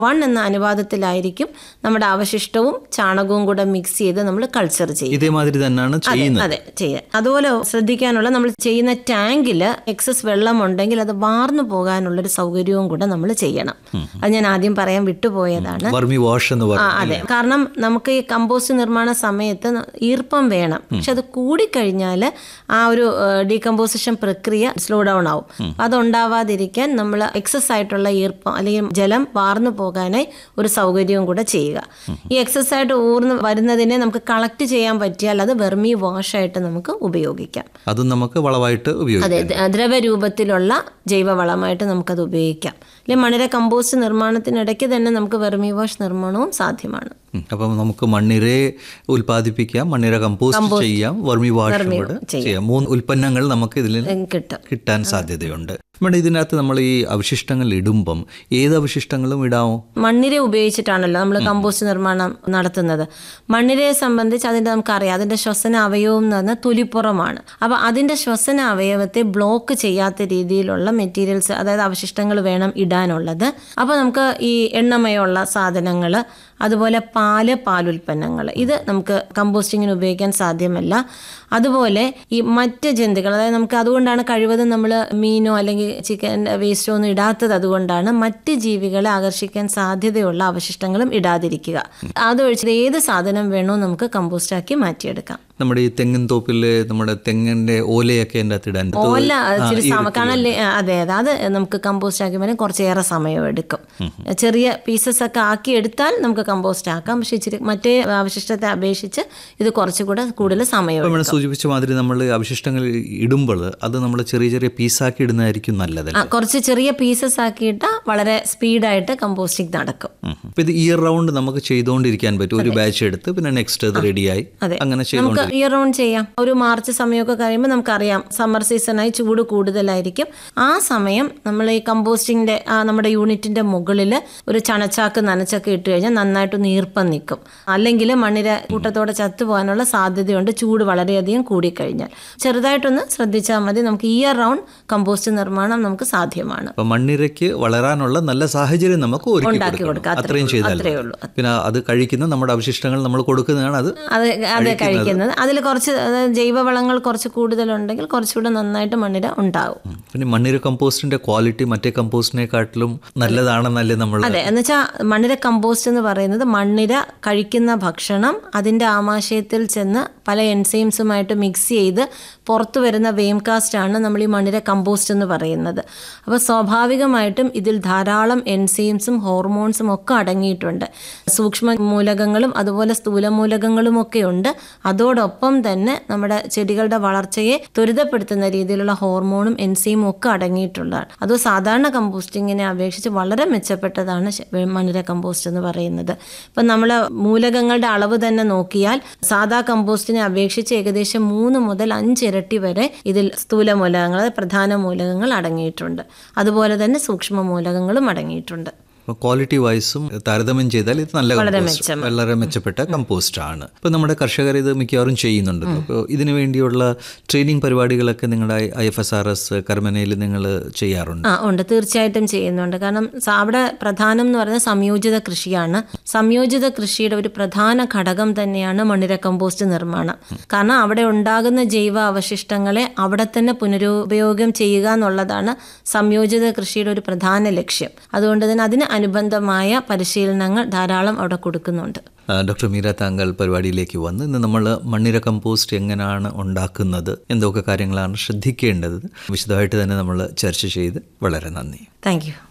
One എന്ന അനുപാതത്തിലായിരിക്കും നമ്മുടെ അവശിഷ്ടവും ചാണകവും കൂടെ മിക്സ് ചെയ്ത് നമ്മൾ കൾച്ചർ ചെയ്യും ഇതേമാതിരി തന്നെയാണ് ചെയ്യുന്നത് അതെ ചെയ്യാം അതുപോലെ ശ്രദ്ധിക്കാനുള്ള നമ്മൾ ചെയ്യുന്ന ടാങ്കിൽ എക്സസ് വെള്ളം ഉണ്ടെങ്കിൽ അത് വാർന്നു പോകാനുള്ളൊരു സൗകര്യവും കൂടെ നമ്മൾ ചെയ്യണം അത് ഞാൻ ആദ്യം പറയാൻ വിട്ടുപോയതാണ് വർമി വാഷ് എന്ന് ആ പറഞ്ഞു അതെ കാരണം നമുക്ക് ഈ കമ്പോസ്റ്റ് നിർമ്മാണ സമയത്ത് ന- ഈർപ്പം വേണം പക്ഷെ അത് കൂടിക്കഴിഞ്ഞാൽ ആ ഒരു ഡീകമ്പോസിഷൻ പ്രക്രിയ സ്ലോ ഡൗൺ ആവും അതുണ്ടാവാതിരിക്കാൻ നമ്മൾ എക്സസ് ആയിട്ടുള്ള ഈർപ്പം അല്ലെങ്കിൽ ജലം വാർന്നു പോകാനായി ഒരു സൗകര്യവും കൂടെ ചെയ്യുക ഈ എക്സസ് ആയിട്ട് ഊർന്ന് വരുന്നതിനെ നമുക്ക് കളക്ട് ചെയ്യാൻ പറ്റിയാൽ അത് വെർമി വാഷ് ആയിട്ട് നമുക്ക് ഉപയോഗിക്കാം അതും നമുക്ക് വളമായിട്ട് ഉപയോഗിക്കാം അതെ ദ്ര- ദ്രവരൂപത്തിലുള്ള ജൈവവളമായിട്ട് നമുക്കത് ഉപയോഗിക്കാം അല്ലെങ്കിൽ മണ്ണിര കമ്പോസ്റ്റ് നിർമ്മാണത്തിനിടയ്ക്ക് തന്നെ നമുക്ക് വെർമി വാഷ് നിർമ്മാണവും സാധ്യമാണ് ഉം. അപ്പം നമുക്ക് മണ്ണിരെ ഉൽപ്പാദിപ്പിക്കാം മണ്ണിര കമ്പോസ്റ്റ് ചെയ്യാം വർമി വാഷ് കൂടെ ചെയ്യാം മൂന്ന് ഉൽപ്പന്നങ്ങൾ നമുക്ക് ഇതിൽ ഉം, കിട്ടും കിട്ടാൻ സാധ്യതയുണ്ട് നമ്മുടെ ഇതിനകത്ത് നമ്മൾ ഈ അവശിഷ്ടങ്ങൾ ഇടുമ്പം ഏത് അവശിഷ്ടങ്ങളും ഇടാമോ മണ്ണിര ഉപയോഗിച്ചിട്ടാണല്ലോ നമ്മൾ കമ്പോസ്റ്റ് നിർമ്മാണം നടത്തുന്നത് മണ്ണിരയെ സംബന്ധിച്ച് അതിൻ്റെ നമുക്കറിയാം അതിൻ്റെ ശ്വസന അവയവം എന്ന് പറഞ്ഞാൽ തൊലിപ്പുറമാണ് അപ്പോൾ അതിൻ്റെ ശ്വസന അവയവത്തെ ബ്ലോക്ക് ചെയ്യാത്ത രീതിയിലുള്ള മെറ്റീരിയൽസ് അതായത് അവശിഷ്ടങ്ങൾ വേണം ഇടാനുള്ളത് അപ്പോൾ നമുക്ക് ഈ എണ്ണമയമുള്ള സാധനങ്ങൾ അതുപോലെ പാല് പാലുൽപ്പന്നങ്ങൾ ഇത് നമുക്ക് കമ്പോസ്റ്റിങ്ങിന് ഉപയോഗിക്കാൻ സാധ്യമല്ല അതുപോലെ ഈ മറ്റ് ജന്തുക്കൾ അതായത് നമുക്ക് അതുകൊണ്ടാണ് കഴിവതും നമ്മൾ മീനോ അല്ലെങ്കിൽ ചിക്കൻ വേസ്റ്റോ ഒന്നും ഇടാത്തത് അതുകൊണ്ടാണ് മറ്റ് ജീവികളെ ആകർഷിക്കാൻ സാധ്യതയുള്ള അവശിഷ്ടങ്ങളും ഇടാതിരിക്കുക അതൊഴിച്ച് ഏത് സാധനം വേണോ നമുക്ക് കമ്പോസ്റ്റാക്കി മാറ്റിയെടുക്കാം നമ്മുടെ ഈ തെങ്ങിൻ തോപ്പിൽ നമ്മുടെ തെങ്ങിന്റെ ഓലയൊക്കെ എൻ്റെ അകത്ത് ഇടാൻ ഓല ഇച്ചിരി സമയം കാരണം ലേ- അതെ അതെ അത് നമുക്ക് കമ്പോസ്റ്റ് ആക്കി വരാൻ കുറച്ചേറെ സമയം എടുക്കും ചെറിയ പീസസ് ഒക്കെ ആക്കി എടുത്താൽ നമുക്ക് കമ്പോസ്റ്റ് ആക്കാം പക്ഷെ ഇച്ചിരി മറ്റേ അവശിഷ്ടത്തെ അപേക്ഷിച്ച് ഇത് കുറച്ചുകൂടെ കൂടുതൽ സമയം ഇപ്പം എടുക്കും. നമ്മൾ സൂചിപ്പിച്ച മാതിരി നമ്മൾ അവശിഷ്ടങ്ങൾ ഇടുമ്പോൾ അത് നമ്മൾ ചെറിയ ചെറിയ പീസാക്കി ഇടുന്നതായിരിക്കും നല്ലതല്ലേ ആ, കുറച്ച് ചെറിയ പീസസ് ആക്കിയിട്ട് വളരെ സ്പീഡായിട്ട് കമ്പോസ്റ്റിംഗ് നടക്കും അപ്പം ഇത് ഇയർ റൗണ്ട് നമുക്ക് ചെയ്തുകൊണ്ടിരിക്കാൻ പറ്റും ഒരു ബാച്ച് എടുത്ത് പിന്നെ നെക്സ്റ്റ് അത് റെഡിയായി അതെ. അങ്ങനെ നമുക്ക് ചെയ്തുകൊണ്ട് ഇയർ റൗണ്ട് ചെയ്യാം ഒരു മാർച്ച് സമയമൊക്കെ കഴിയുമ്പോൾ നമുക്കറിയാം സമ്മർ സീസണായി ചൂട് കൂടുതലായിരിക്കും ആ സമയം നമ്മൾ ഈ കമ്പോസ്റ്റിങ്ങിന്റെ ആ നമ്മുടെ യൂണിറ്റിന്റെ മുകളിൽ ഒരു ചണച്ചാക്ക് നനച്ചൊക്കെ ഇട്ട് കഴിഞ്ഞാൽ നന്നായിട്ടൊന്ന് ഈർപ്പം നിൽക്കും അല്ലെങ്കിൽ മണ്ണിര കൂട്ടത്തോടെ ചത്തുപോകാനുള്ള സാധ്യതയുണ്ട് ചൂട് വളരെയധികം കൂടിക്കഴിഞ്ഞാൽ ചെറുതായിട്ടൊന്ന് ശ്രദ്ധിച്ചാൽ മതി നമുക്ക് ഇയർ റൗണ്ട് കമ്പോസ്റ്റ് നിർമ്മാണം നമുക്ക് സാധ്യമാണ് അപ്പം മണ്ണിരയ്ക്ക് വളരാനുള്ള നല്ല സാഹചര്യം നമുക്ക് ഒരുക്കി ഉണ്ടാക്കി കൊടുക്കണം. കൊടുക്കുക. അത്രേ അത്രയും ഉള്ളൂ. ചെയ്താൽ അത്രേ മതി. ഉള്ളൂ. പിന്നെ അത് കഴിക്കുന്ന നമ്മുടെ അവശിഷ്ടങ്ങൾ നമ്മൾ കൊടുക്കുന്നതാണ് അത് അത് അത് കഴിക്കുന്നത് അതിൽ കുറച്ച് അതായത് ജൈവവളങ്ങൾ കുറച്ച് കൂടുതലുണ്ടെങ്കിൽ കുറച്ചുകൂടെ നന്നായിട്ട് മണ്ണിര ഉണ്ടാവും പിന്നെ മണ്ണിര കമ്പോസ്റ്റിന്റെ ക്വാളിറ്റി മറ്റേ കമ്പോസ്റ്റിനെക്കാട്ടിലും നല്ലതാണെന്നല്ലേ നമ്മൾ അതെ എന്നുവെച്ചാൽ മണ്ണിര കമ്പോസ്റ്റ് എന്ന് പറയുന്നത് മണ്ണിര കഴിക്കുന്ന ഭക്ഷണം അതിൻ്റെ ആമാശയത്തിൽ ചെന്ന് പല എൻസൈംസുമായിട്ട് മിക്സ് ചെയ്ത് പുറത്തു വരുന്ന വേംകാസ്റ്റ് ആണ് നമ്മൾ ഈ മണ്ണിര കമ്പോസ്റ്റ് എന്ന് പറയുന്നത് അപ്പോൾ സ്വാഭാവികമായിട്ടും ഇതിൽ ധാരാളം എൻസൈംസും ഹോർമോൺസും ഒക്കെ അടങ്ങിയിട്ടുണ്ട് സൂക്ഷ്മ മൂലകങ്ങളും അതുപോലെ സ്ഥൂല മൂലകങ്ങളും ഒക്കെ ഉണ്ട് അതോടൊപ്പം തന്നെ നമ്മുടെ ചെടികളുടെ വളർച്ചയെ ത്വരിതപ്പെടുത്തുന്ന രീതിയിലുള്ള ഹോർമോണും എൻസൈമും ഒക്കെ അടങ്ങിയിട്ടുള്ളതാണ് അത് സാധാരണ കമ്പോസ്റ്റിങ്ങിനെ അപേക്ഷിച്ച് വളരെ മെച്ചപ്പെട്ടതാണ് ശ- മണ്ണിര കമ്പോസ്റ്റ് എന്ന് പറയുന്നത് ഇപ്പം നമ്മൾ മൂലകങ്ങളുടെ അളവ് തന്നെ നോക്കിയാൽ സാധാ കമ്പോസ്റ്റിനെ അപേക്ഷിച്ച് ഏകദേശം മൂന്ന് മുതൽ അഞ്ച് ഇരട്ടി വരെ ഇതിൽ സ്ഥൂല മൂലകങ്ങൾ അതായത് പ്രധാന മൂലകങ്ങൾ അടങ്ങിയിട്ടുണ്ട് അതുപോലെ തന്നെ സൂക്ഷ്മ മൂലകങ്ങളും അടങ്ങിയിട്ടുണ്ട് ക്വാളിറ്റി വൈസും താരതമ്യം ചെയ്താൽ ഇത് നല്ല വളരെ compost. മെച്ചം. വളരെ മെച്ചപ്പെട്ട കമ്പോസ്റ്റ് ആണ് ഇപ്പോൾ നമ്മുടെ കർഷകർ ഇത് മിക്കവാറും ചെയ്യുന്നുണ്ടല്ലോ അപ്പോൾ ഇതിനു വേണ്ടിയുള്ള ട്രെയിനിങ് പരിപാടികളൊക്കെ നിങ്ങളുടെ I F S R S കർമ്മനയിൽ നിങ്ങൾ ചെയ്യാറുണ്ട് ആ ഉണ്ട് തീർച്ചയായിട്ടും ചെയ്യുന്നുണ്ട് കാരണം സ- അവിടെ പ്രധാനം എന്ന് പറയുന്നത് സംയോജിത കൃഷിയാണ് സംയോജിത കൃഷിയുടെ ഒരു പ്രധാന ഘടകം തന്നെയാണ് മണ്ണിര കമ്പോസ്റ്റ് നിർമ്മാണം കാരണം അവിടെ ഉണ്ടാകുന്ന ജൈവ അവശിഷ്ടങ്ങളെ അവിടെ തന്നെ പുനരുപയോഗം ചെയ്യുക എന്നുള്ളതാണ് സംയോജിത കൃഷിയുടെ ഒരു പ്രധാന ലക്ഷ്യം അതുകൊണ്ട് തന്നെ അതിന് അനുബന്ധമായ പരിശീലനങ്ങൾ ധാരാളം അവിടെ കൊടുക്കുന്നുണ്ട് ആ, ഡോക്ടർ മീര താങ്കൾ പരിപാടിയിലേക്ക് വന്ന് ഇന്ന് നമ്മൾ മണ്ണിര കമ്പോസ്റ്റ് എങ്ങനെയാണ് ഉണ്ടാക്കുന്നത് എന്തൊക്കെ കാര്യങ്ങളാണ് ശ്രദ്ധിക്കേണ്ടത് വിശദമായിട്ട് തന്നെ നമ്മൾ ചർച്ച ചെയ്ത് വളരെ നന്ദി താങ്ക് യു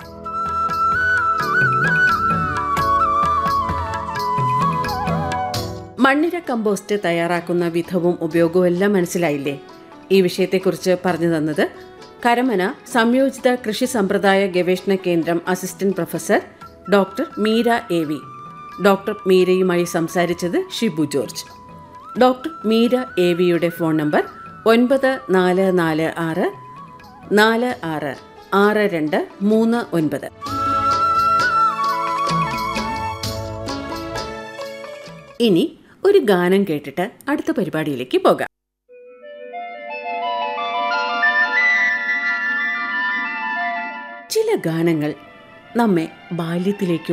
മണ്ണിര കമ്പോസ്റ്റ് തയ്യാറാക്കുന്ന വിധവും ഉപയോഗവും എല്ലാം മനസ്സിലായില്ലേ ഈ വിഷയത്തെക്കുറിച്ച് പറഞ്ഞു തന്നത് കരമന സംയോജിത കൃഷി സമ്പ്രദായ ഗവേഷണ കേന്ദ്രം assistant professor doctor Meera A V doctor മീരയുമായി സംസാരിച്ചത് Shibu George doctor Meera A വിയുടെ ഫോൺ നമ്പർ ഒൻപത് നാല് നാല് ആറ് നാല് ആറ് ആറ് രണ്ട് മൂന്ന് ഒൻപത് ഇനി ഒരു ഗാനം കേട്ടിട്ട് അടുത്ത പരിപാടിയിലേക്ക് പോകാം ചില ഗാനങ്ങൾ നമ്മെ ബാല്യത്തിലേക്ക്